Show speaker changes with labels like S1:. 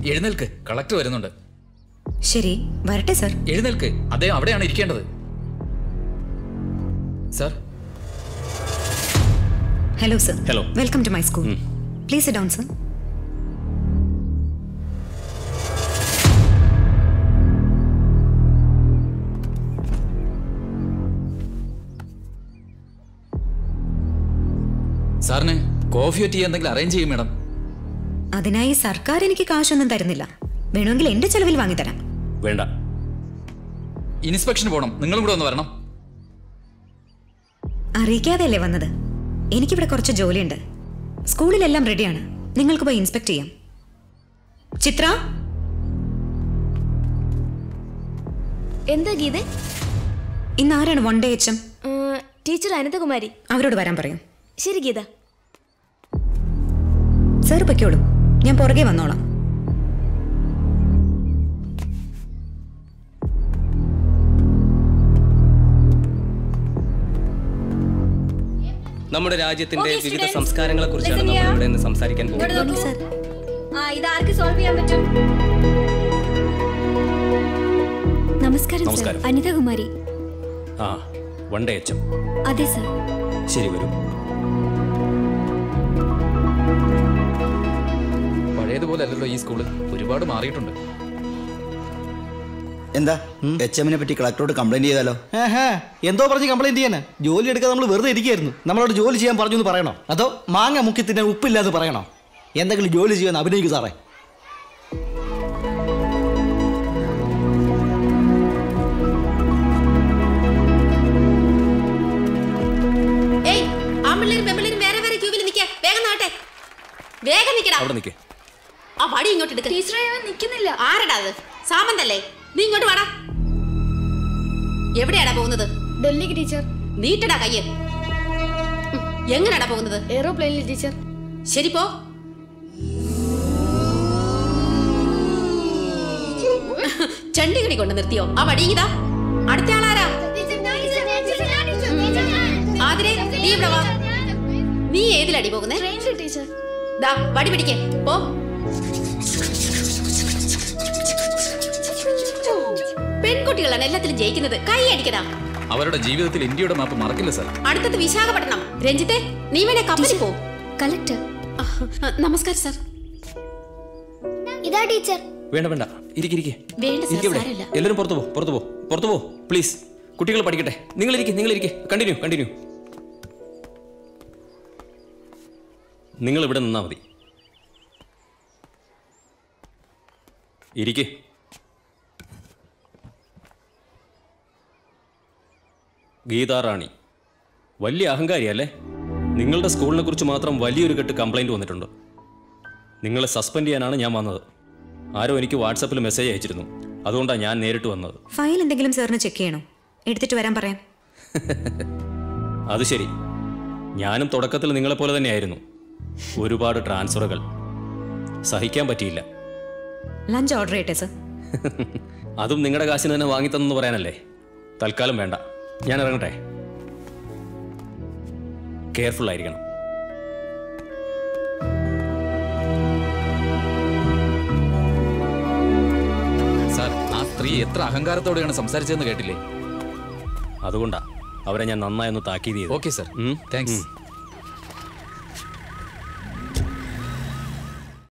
S1: എഴുന്നേൽക്ക് collector വരുന്നുണ്ട്
S2: ശരി വരട്ടെ സർ
S1: എഴുന്നേൽക്ക് അദ്ദേഹം അവിടെയാണ് ഇരിക്കേണ്ടത് sir
S2: hello sir
S3: Hello.
S2: Welcome to my school please down sir
S1: സാറിന് കോഫിയോ ടീ എന്തെങ്കിലും അറേഞ്ച് ചെയ്യും മാഡം
S2: അതിനായി സർക്കാർ എനിക്ക് കാശൊന്നും തരുന്നില്ല വേണമെങ്കിൽ എന്റെ ചെലവിൽ വാങ്ങിത്തരാം
S3: വേണ്ട
S1: ഇൻസ്പെക്ഷന് പോകണം നിങ്ങളും കൂടെ ഒന്ന് വരണം
S2: അറിയിക്കാതെയല്ലേ വന്നത് എനിക്കിവിടെ കുറച്ച് ജോലിയുണ്ട് സ്കൂളിലെല്ലാം റെഡിയാണ് നിങ്ങൾക്ക് പോയി ഇൻസ്പെക്ട് ചെയ്യാം ചിത്ര
S4: എന്താ ഗീത
S2: ഇന്ന് ആരാണ് one day H M
S4: teacher Ananthakumari
S2: അവരോട് വരാൻ പറയും
S4: ശരി ഗീത
S2: സാർ പൊയ്ക്കോളൂ ഞാൻ പുറകെ വന്നോളാം
S3: നമ്മുടെ രാജ്യത്തിന്റെ
S4: Okay,
S3: വിവിധ
S4: students.
S3: സംസ്കാരങ്ങളെ കുറിച്ചാണ്
S4: Listen
S3: നമ്മൾ
S4: here.
S3: ഇവിടെ നിന്ന് സംസാരിക്കാൻ
S4: ഇങ്ങോട്ട്
S3: പോകുന്നത്
S4: നോക്കൂ ആ ഇത് ആർക്ക് സോൾവ് ചെയ്യാൻ പറ്റും നമസ്കാരം സർ
S3: നമസ്കാരം.
S4: അനിതകുമാരി
S3: ആ വൺ ഡേ എച്ചം
S4: അതെ സർ
S3: ശരി വരൂ
S1: പഴയതുപോലെ അല്ലല്ലോ ഈ സ്കൂള് ഒരുപാട് മാറിയിട്ടുണ്ട്
S5: എന്താ എച്ച് എമ്മിനെ പറ്റി കളക്ടറോട് കംപ്ലൈന്റ് ചെയ്താലോ
S6: ആഹാ, എന്തോ പറഞ്ഞ് കംപ്ലൈന്റ് ചെയ്യാന് ജോലി എടുക്കാതെ നമ്മൾ വെറുതെ ഇരിക്കുകയായിരുന്നു നമ്മളോട് ജോലി ചെയ്യാൻ പറഞ്ഞു എന്ന് പറയണോ അതോ മാങ്ങ മുക്കി തിന്നാൻ ഉപ്പില്ലാന്ന് പറയണോ എന്തെങ്കിലും ജോലി ചെയ്യാൻ അഭിനയിക്കൂ സാറേ
S7: ഏയ് ആമ്പിള്ളേരും പെമ്പിള്ളേരും വേറെ വേറെ ക്യൂവിൽ നിൽക്കുക വേഗം നാട്ടെ വേഗം നിൽക്കടാ
S3: അവിടെ നിൽക്കേ
S7: ആ വടി ഇങ്ങോട്ട് എടുക്ക
S4: ടീച്ചറെ നിൽക്കുന്നില്ല
S7: ആരടാ അത് സാമന്തല്ലേ നീ ഇങ്ങോട്ട് വാടാ എവിടെയാടാ പോകുന്നത്
S4: ഡൽഹിക്ക് ടീച്ചർ
S7: നീട്ടടാ കയ്യ് ഉം, എങ്ങനെയാടാ പോകുന്നത്
S4: എയ്റോപ്ലെയിനിൽ ടീച്ചർ
S7: ശരി പോ ചണ്ടികടി കൊണ്ട് നിർത്തിയോ ആ വടി ഇതാ അടുത്ത ആളാരാ ആതിരെ നീ ഇവിടെ വാ നീ ഏതിലടി പോകുന്നേ
S4: ട്രെയിനിൽ ടീച്ചർ
S7: ദാ വടി പിടിക്കേ പോ പെൺകുട്ടികളാണ് എല്ലാത്തിലും ജയിക്കുന്നത് കൈ അടിക്കടാ
S1: അവരുടെ ജീവിതത്തിൽ ഇന്ത്യയുടെ മാപ്പ് മറക്കില്ല സാർ
S7: അടുത്തത് വിശാഖപട്ടണം രഞ്ജിത്തെ നീ വേണേ കപ്പലിൽ പോ
S4: കളക്ടർ
S7: ആ, നമസ്കാരം സാർ
S4: ഇതാ ടീച്ചർ
S3: വേണ്ട വേണ്ട ഇരിക്കിരിക്കെ
S7: വേണ്ട സാർ
S3: ഇരിക്കവിടെ
S7: സാരമില്ല
S3: എല്ലാവരും പുറത്തു പോ പുറത്തു പോ പുറത്തു പോ പ്ലീസ് കുട്ടികൾ പഠിക്കട്ടെ നിങ്ങൾ ഇരിക്കെ നിങ്ങൾ ഇരിക്കെ കണ്ടിന്യൂ കണ്ടിന്യൂ നിങ്ങൾ ഇവിടെ നിന്നാ മതി ഇരിക്കെ ഗീതാറാണി വലിയ അഹങ്കാരിയല്ലേ നിങ്ങളുടെ സ്കൂളിനെ കുറിച്ച് മാത്രം വലിയൊരു കെട്ട് കംപ്ലൈൻറ്റ് വന്നിട്ടുണ്ട് നിങ്ങളെ സസ്പെൻഡ് ചെയ്യാനാണ് ഞാൻ വന്നത് ആരോ എനിക്ക് വാട്സപ്പിൽ മെസ്സേജ് അയച്ചിരുന്നു അതുകൊണ്ടാണ് ഞാൻ നേരിട്ട് വന്നത്
S2: ഫയൽ എന്തെങ്കിലും സാറിന് ചെക്ക് ചെയ്യണോ എടുത്തിട്ട് വരാൻ പറയാം
S3: അത് ശരി ഞാനും തുടക്കത്തിൽ നിങ്ങളെപ്പോലെ തന്നെയായിരുന്നു ഒരുപാട് ട്രാൻസ്ഫറുകൾ സഹിക്കാൻ പറ്റിയില്ല
S2: ലഞ്ച് ഓർഡർ ചെയ്യട്ടെ സർ
S3: അതും നിങ്ങളുടെ കാശിന് തന്നെ വാങ്ങിത്തന്നെന്ന് പറയാനല്ലേ തൽക്കാലം വേണ്ട ഞാൻ ഇറങ്ങട്ടെ കെയർഫുൾ ആയിരിക്കണം
S1: സാർ ആ സ്ത്രീ എത്ര അഹങ്കാരത്തോടെയാണ് സംസാരിച്ചതെന്ന് കേട്ടില്ലേ
S3: അതുകൊണ്ടാ അവരെ ഞാൻ നന്നായി ഒന്ന് താക്കീത് ചെയ്തു
S1: ഓക്കെ സാർ
S3: ഉം.
S1: താങ്ക്സ്
S3: ഉം.